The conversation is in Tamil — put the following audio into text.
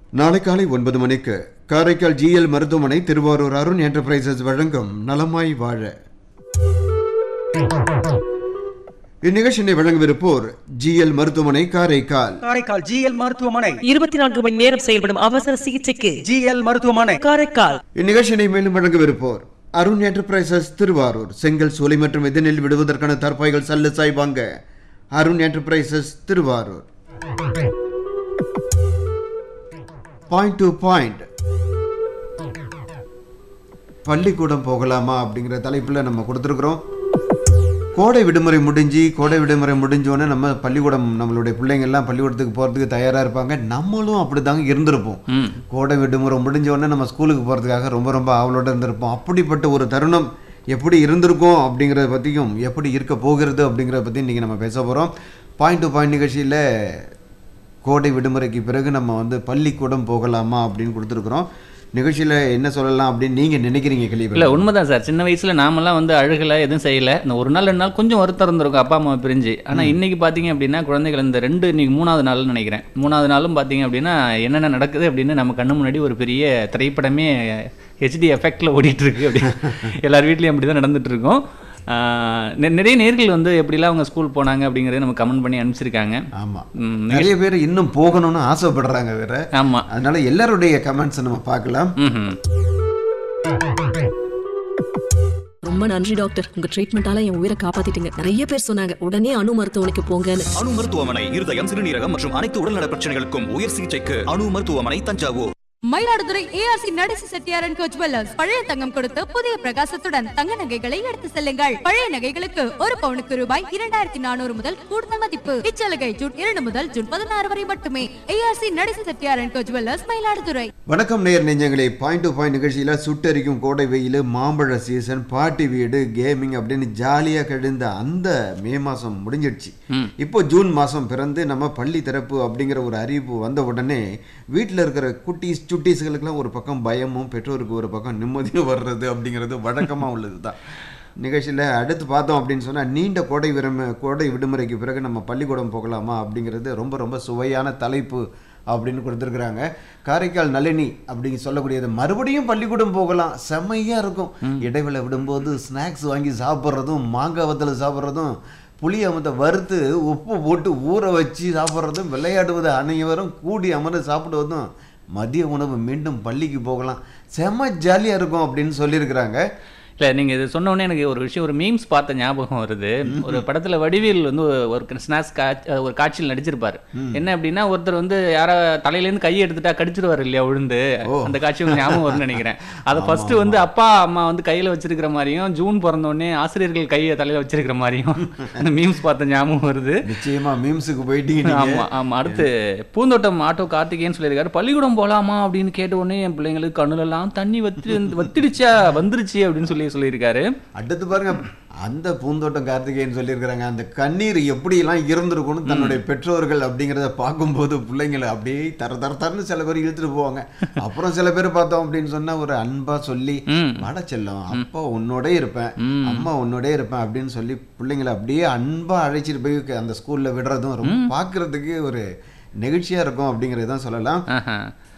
நாளை காலை ஒன்பது மணிக்கு காரைக்கால் ஜிஎல் மருத்துவமனை திருவாரூர் அருண் என்டர்பிரைசஸ் வழங்கும் நலமாய் வாழ இந்நிகழ்ச்சியை வழங்கவிருப்போர் ஜிஎல் மருத்துவமனை காரைக்கால் காரைக்கால் ஜிஎல் மருத்துவமனை இருபத்தி நான்கு மணி நேரம் செயல்படும் அவசர சிகிச்சைக்கு ஜிஎல் மருத்துவமனை காரைக்கால் இந்நிகழ்ச்சியை மேலும் வழங்கவிருப்போர் அருண் என்டர்பிரைசஸ் திருவாரூர் செங்கல் சூளை மற்றும் எதிரில் விடுவதற்கான தற்பாய்கள் சல்லு சாய் வாங்க Arun enterprises Thiruvarur point to point பள்ளிக்கூடம் போகலாமா அப்படிங்கிற தலைப்பில் நம்ம கொடுத்துருக்குறோம் கோடை விடுமுறை முடிஞ்சு கோடை விடுமுறை முடிஞ்சோடனே நம்ம பள்ளிக்கூடம் நம்மளுடைய பிள்ளைங்க எல்லாம் பள்ளிக்கூடத்துக்கு போகிறதுக்கு தயாராக இருப்பாங்க நம்மளும் அப்படி தாங்க இருந்திருப்போம் கோடை விடுமுறை முடிஞ்சோடனே நம்ம ஸ்கூலுக்கு போகிறதுக்காக ரொம்ப ரொம்ப ஆவலோட இருந்திருப்போம் அப்படிப்பட்ட ஒரு தருணம் எப்படி இருந்திருக்கும் அப்படிங்கிறத பற்றியும் எப்படி இருக்க போகிறது அப்படிங்கிறத பற்றி இன்றைக்கி நம்ம பேச போகிறோம் பாயிண்ட் டு பாயிண்ட் நிகழ்ச்சியில் கோடை விடுமுறைக்கு பிறகு நம்ம வந்து பள்ளிக்கூடம் போகலாமா அப்படின்னு கொடுத்துருக்குறோம் நிகழ்ச்சியில் என்ன சொல்லலாம் அப்படின்னு நீங்கள் நினைக்கிறீங்க இல்ல கேள்வி உண்மைதான் சார் சின்ன வயசுல நாமெல்லாம் வந்து அழுகல எதுவும் செய்யல இந்த ஒரு நாள் ரெண்டு நாள் கொஞ்சம் வருத்தம் இருந்திருக்கும் அப்பா அம்மா பிரிஞ்சு ஆனா இன்னைக்கு பாத்தீங்க அப்படின்னா குழந்தைகள் இந்த ரெண்டு இன்னைக்கு மூணாவது நாள்னு நினைக்கிறேன் மூணாவது நாளும் பாத்தீங்க அப்படின்னா என்னென்ன நடக்குது அப்படின்னு நம்ம கண்ணு முன்னாடி ஒரு பெரிய திரைப்படமே ஹெச்டி எஃபெக்ட்ல ஓடிட்டு இருக்கு அப்படி எல்லார் வீட்லயும் அப்படிதான் நடந்துட்டு இருக்கும் ஆஹ் நெ- நிறைய நேர்கள் வந்து எப்படிலாம் அவங்க ஸ்கூல் போனாங்க அப்படிங்கறத நம்ம கமெண்ட் பண்ணி அனுப்பிச்சிருக்காங்க ஆமாம் ம், நிறைய பேர் இன்னும் போகணும்னு ஆசைப்படுறாங்க வேற ஆமா அதனால எல்லாருடைய கமெண்ட்ஸ் நம்ம பார்க்கலாம் ம்ஹும். ரொம்ப நன்றி டாக்டர் உங்க ட்ரீட்மெண்டால என் உயிரை காப்பாத்திட்டீங்க நிறைய பேர் சொன்னாங்க உடனே அணு மருத்துவமனைக்கு போங்கன்னு அணு மருத்துவமனை இருதயம் சிறுநீரகம் மற்றும் அனைத்து உடல்நல பிரச்சனைகளுக்கும் உயர் சிகிச்சைக்கு அணு மருத்துவமனை தஞ்சாவூர் மயிலாடுதுறை ஏஆர்சி நடேசி செட்டியாரன் கோ ஜுவல்லர்ஸ் பழைய தங்கம் கொடுத்து புதிய பிரகாசத்துடன் தங்க நகைகளை எடுத்து செல்லுங்கள் பழைய நகைகளுக்கு ஒரு பவுனுக்கு ரூபாய் இரண்டாயிரத்தி நானூறு முதல் கூடுதல் மதிப்பு இச்சலுகை ஜூன் இரண்டு முதல் ஜூன் பதினாறு வரை மட்டுமே ஏஆர்சி நடேசி செட்டியாரன் கோ ஜுவல்லர்ஸ் மயிலாடுதுறை வணக்கம் நேர் நெஞ்சங்களே பாயிண்ட் டு பாயிண்ட் நிகழ்ச்சியில் சுட்டரிக்கும் கோடை வெயில் மாம்பழ சீசன் பாட்டி வீடு கேமிங் அப்படின்னு ஜாலியாக கழிந்த அந்த மே மாதம் முடிஞ்சிடுச்சு இப்போ ஜூன் மாதம் பிறந்து நம்ம பள்ளி திறப்பு அப்படிங்கிற ஒரு அறிவிப்பு வந்த உடனே வீட்டில் இருக்கிற குட்டீஸ் சுட்டீஸ்களுக்கெல்லாம் ஒரு பக்கம் பயமும் பெற்றோருக்கு ஒரு பக்கம் நிம்மதியும் வர்றது அப்படிங்கிறது வழக்கமாக உள்ளது தான் நிகழ்ச்சியில் அடுத்து பார்த்தோம் அப்படின்னு சொன்னால் நீண்ட கோடை விடுமு கோடை விடுமுறைக்கு பிறகு நம்ம பள்ளிக்கூடம் போகலாமா அப்படிங்கிறது ரொம்ப ரொம்ப சுவையான தலைப்பு அப்படின்னு கொடுத்துருக்குறாங்க காரைக்கால் நளினி அப்படின்னு சொல்லக்கூடியது மறுபடியும் பள்ளிக்கூடம் போகலாம் செம்மையாக இருக்கும் இடைவேளை விடும்போது ஸ்நாக்ஸ் வாங்கி சாப்பிட்றதும் மாங்காய் வத்தல் சாப்பிட்றதும் புளி அமத்தை வறுத்து உப்பு போட்டு ஊற வச்சு சாப்பிட்றதும் விளையாடுவது அனைவரும் கூடி அமர்ந்து சாப்பிடுவதும் மதிய உணவு மீண்டும் பள்ளிக்கு போகலாம் செம்ம ஜாலியாக இருக்கும் அப்படின்னு சொல்லியிருக்கிறாங்க இல்ல நீங்க இது சொன்ன உடனே எனக்கு ஒரு விஷயம் ஒரு மீம்ஸ் பார்த்த ஞாபகம் வருது ஒரு படத்துல வடிவேல் வந்து ஒரு ஸ்நாக்ஸ் ஒரு காட்சியில் நடிச்சிருப்பாரு என்ன அப்படின்னா ஒருத்தர் வந்து யாரோ தலையில இருந்து கையை எடுத்துட்டா கடிச்சிருவாரு இல்லையா விழுந்து அந்த காட்சி உங்களுக்கு ஞாபகம் வரும்னு நினைக்கிறேன் அதை ஃபர்ஸ்ட் வந்து அப்பா அம்மா வந்து கையில வச்சிருக்கிற மாதிரியும் ஜூன் பிறந்த உடனே ஆசிரியர்கள் கையை தலையில வச்சிருக்கிற மாதிரியும் அந்த மீம்ஸ் பார்த்த ஞாபகம் வருது நிச்சயமா மீம்ஸுக்கு போயிட்டீங்க நீங்க. ஆமா ஆமா அடுத்து பூந்தோட்டம் ஆட்டோ கார்த்திகேயன் சொல்லியிருக்காரு பள்ளிக்கூடம் போலாமா அப்படின்னு கேட்ட உடனே என் பிள்ளைங்களுக்கு கண்ணுல எல்லாம் தண்ணி வத்தி வத்திடுச்சா வந்துருச்சு அப்படின்னு சொல்லி சொல்லியிருக்காரு அடுத்து பாருங்க அந்த பூந்தோட்டம் கார்த்திகேயன் சொல்லியிருக்கிறாங்க அந்த கண்ணீர் எப்படியெல்லாம் இருந்திருக்கும்னு தன்னுடைய பெற்றோர்கள் அப்படிங்கிறத பார்க்கும்போது பிள்ளைங்களை அப்படியே தர தர தரன்னு சில பேர் இழுத்துட்டு போவாங்க அப்புறம் சில பேர் பார்த்தோம் அப்படின்னு சொன்னா ஒரு அன்பா சொல்லி ம். வட செல்லம் அப்பா உன்னோடே இருப்பேன் அம்மா உன்னோடே இருப்பேன் அப்படின்னு சொல்லி பிள்ளைங்களை அப்படியே அன்பா அழைச்சிட்டு போய் அந்த ஸ்கூல்ல விடுறதும் ரொம்ப பார்க்கிறதுக்கு ஒரு நெகிழ்ச்சியா இருக்கும் அப்படிங்கறத சொல்லலாம் ஆஹா.